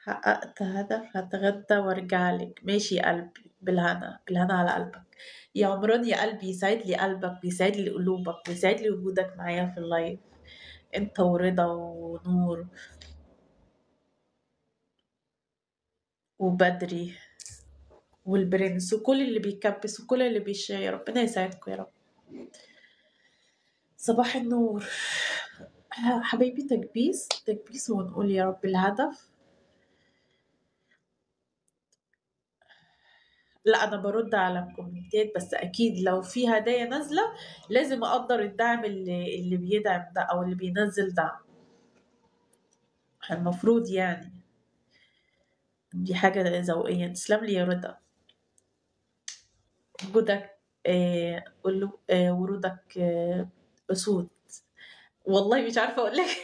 حققت هدف هتغدى وارجعلك ماشي يا قلبي بالهنا بالهنا على قلبك يا عمران يا قلبي يسعد لي قلبك ويسعد لي قلوبك ويسعد لي وجودك معايا في اللايف انت ورضا ونور وبدري والبرنس وكل اللي بيكبس وكل اللي بيشاي ربنا يسعدكم يا رب صباح النور حبايبي تكبيس تكبيس ونقول يا رب الهدف لا انا برد على الكومنتات بس اكيد لو في هدايا نازله لازم اقدر الدعم اللي اللي بيدعم ده او اللي بينزل دعم المفروض يعني دي حاجة ذوقية تسلم لي يا رضا وجودك آه قولوا- آه ورودك آه أسود والله مش عارفة أقول لك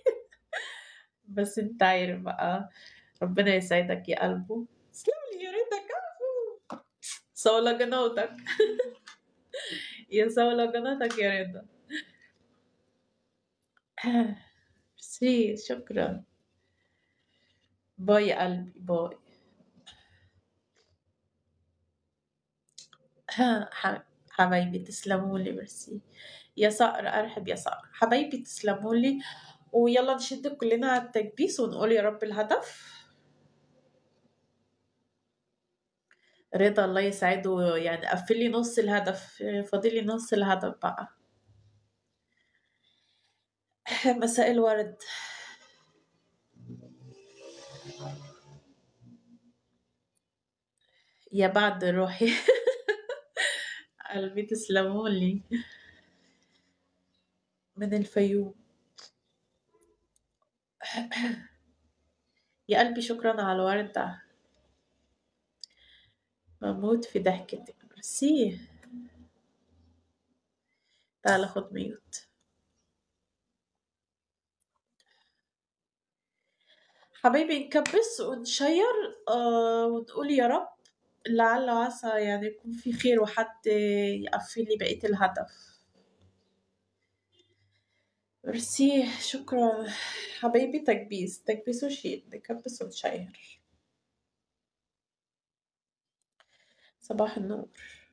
بس أنت عارف بقى ربنا يسعدك يا قلبه تسلم لي يا رضا كفو صولة جنوتك يا صولة جنوتك يا رضا ميرسي شكرا باي يا قلبي باي ها ح- حبايبي تسلموا لي ميرسي يا صقر ارحب يا صقر حبايبي تسلموا لي ويلا نشد كلنا على التكبيس ونقول يا رب الهدف رضا الله يسعده يعني قفل لي نص الهدف فاضل لي نص الهدف بقى مساء الورد يا بعد روحي قلبي تسلموا لي من الفيوم يا قلبي شكرا على الوردة بموت في ضحكتك ميرسي تعال خد ميوت حبايبي نكبس ونشير آه ونقول يا رب لعل وعسى يعني يكون في خير وحد يقفل لي بقية الهدف ميرسي شكرا حبايبي تكبيس تكبيس وشيل نكبس ونشير صباح النور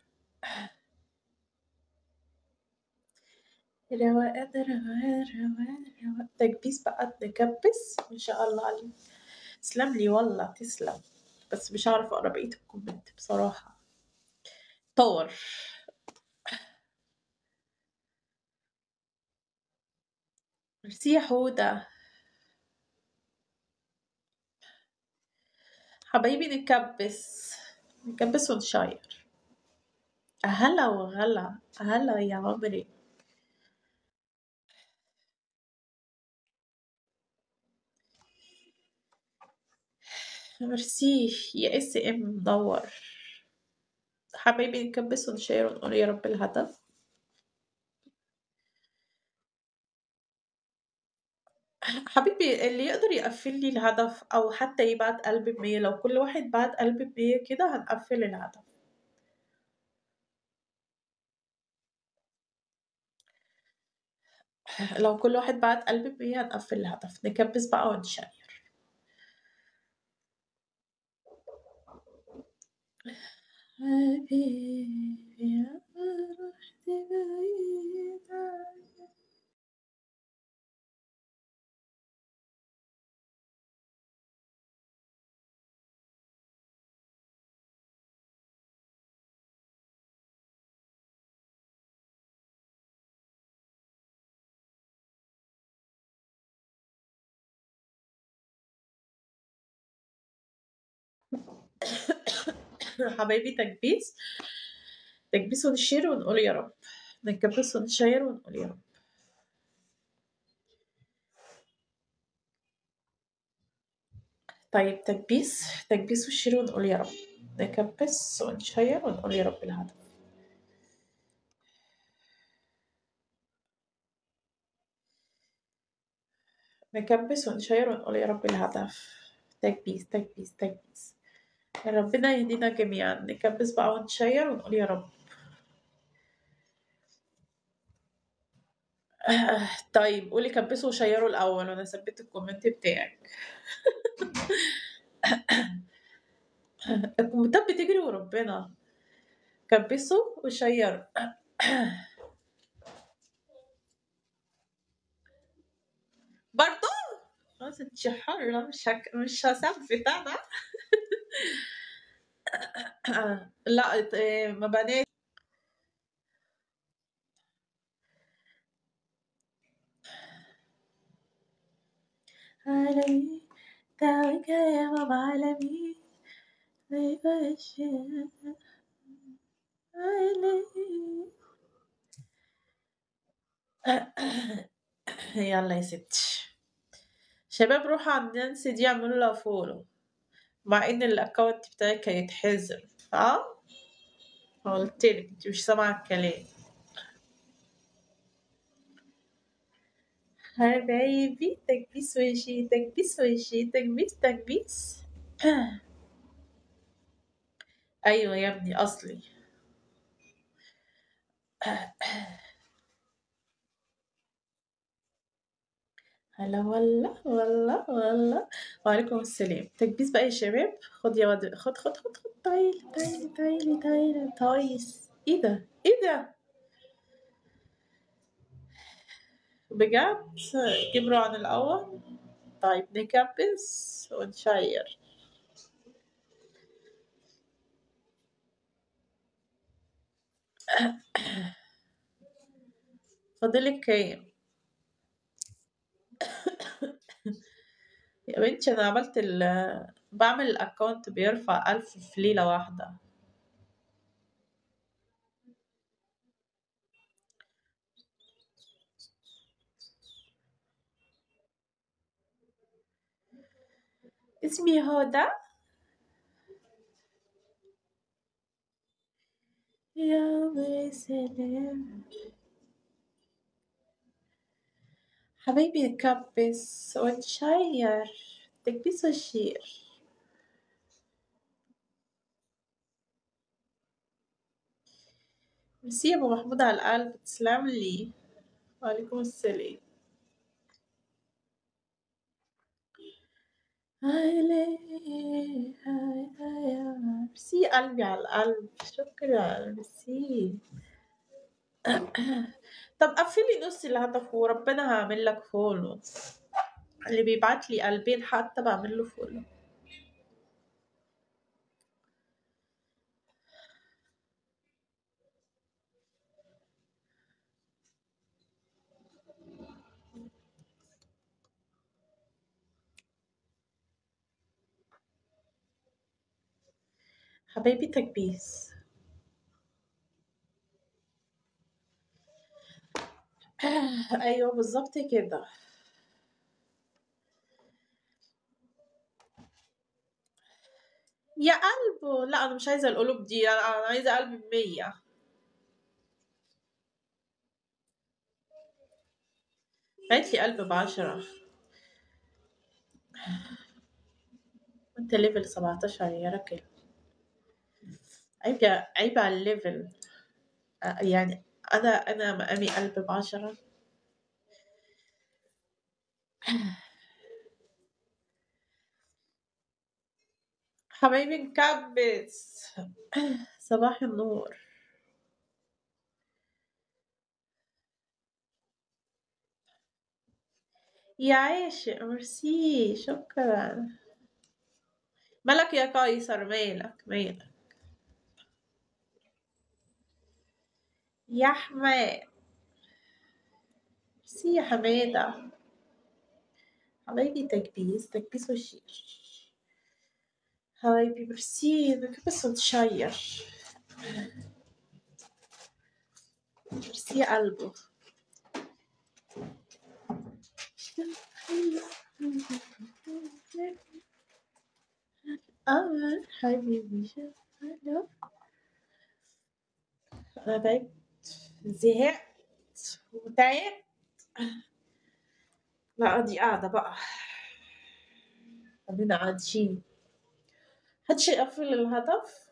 روقان روقان روقان روقان تكبيس بقى نكبس ان شاء الله عليك تسلم لي والله تسلم بس مش هعرف اقرا بقية الكومنت بصراحة طور ميرسي يا حودة حبايبي نكبس نكبس ونشير هلا وغلا هلا يا عمري ميرسي يا اس ام منور حبايبي نكبس ونشير ونقول يا رب الهدف حبيبي اللي يقدر يقفل لي الهدف او حتى يبعت قلب بمية لو كل واحد بعت قلب بمية كده هنقفل الهدف لو كل واحد بعت قلب بمية هنقفل الهدف نكبس بقى ونشير حبيبي أنا رحت بعيد عنك حبايبي تكبيس تكبيس ونشير ونقول يا رب نكبس ونشير ونقول يا رب طيب تكبيس تكبيس وشير ونقول يا رب نكبس ونشير ونقول يا رب الهدف نكبس ونشير ونقول يا رب الهدف تكبيس تكبيس تكبيس ربنا يهدينا جميعا نكبس بقى ونشير ونقول يا رب آه، طيب قولي كبسوا وشيروا الأول وأنا ثبت الكومنت بتاعك طب بتجري وربنا كبسه وشير برضو خلاص انت حرة مش هك... مش هثبت انا لا إيه، ما بنات عالمي دعوك يا ماما عالمي يلا يا ستي شباب روحوا عند نانسي دي اعملوا لها فولو مع ان الاكونت بتاعك هيتحذر اه قلتلك انت مش سامعه الكلام حبايبي تكبيس وشي تكبيس وشي تكبيس تكبيس ايوه يا ابني اصلي هلا والله والله والله وعليكم السلام تكبيس بقى يا شباب خد يا ود خد خد خد خد تعالي تعالي تعالي تعالي تايس ايه ده ايه ده بجد كبروا عن الاول طيب نكبس ونشير فاضلك كام يا بنتي انا عملت ال بعمل الاكونت بيرفع ألف في ليلة واحدة اسمي هدى يا سلام حبايبي نكبس ونشير تكبيس وشير ميرسي يا ابو محمود على القلب تسلم لي وعليكم السلام ميرسي قلبي على القلب شكرا ميرسي طب قفلي نص الهدف وربنا هعمل لك فولو اللي بيبعت لي قلبين حتى بعمل له فولو حبايبي تكبيس ايوه بالظبط كده يا قلب لا انا مش عايزه القلوب دي انا أنا عايزه قلب بمية هات لي قلب بعشرة انت ليفل 17 يا راجل عيب يا عيب على الليفل آه، يعني انا انا مقامي قلب بعشرة حبايبي نكبس صباح النور يا عاشق ميرسي شكرا مالك يا قيصر مالك مالك يا حماد ميرسي يا حمادة حبايبي تكبيس تكبيس وشير حبايبي ميرسي نكبس ونشير ميرسي يا قلبه آه حبيبي شغلة أنا تعبت زهقت وتعبت لا دي قاعدة بقى خلينا قاعدين محدش يقفل الهدف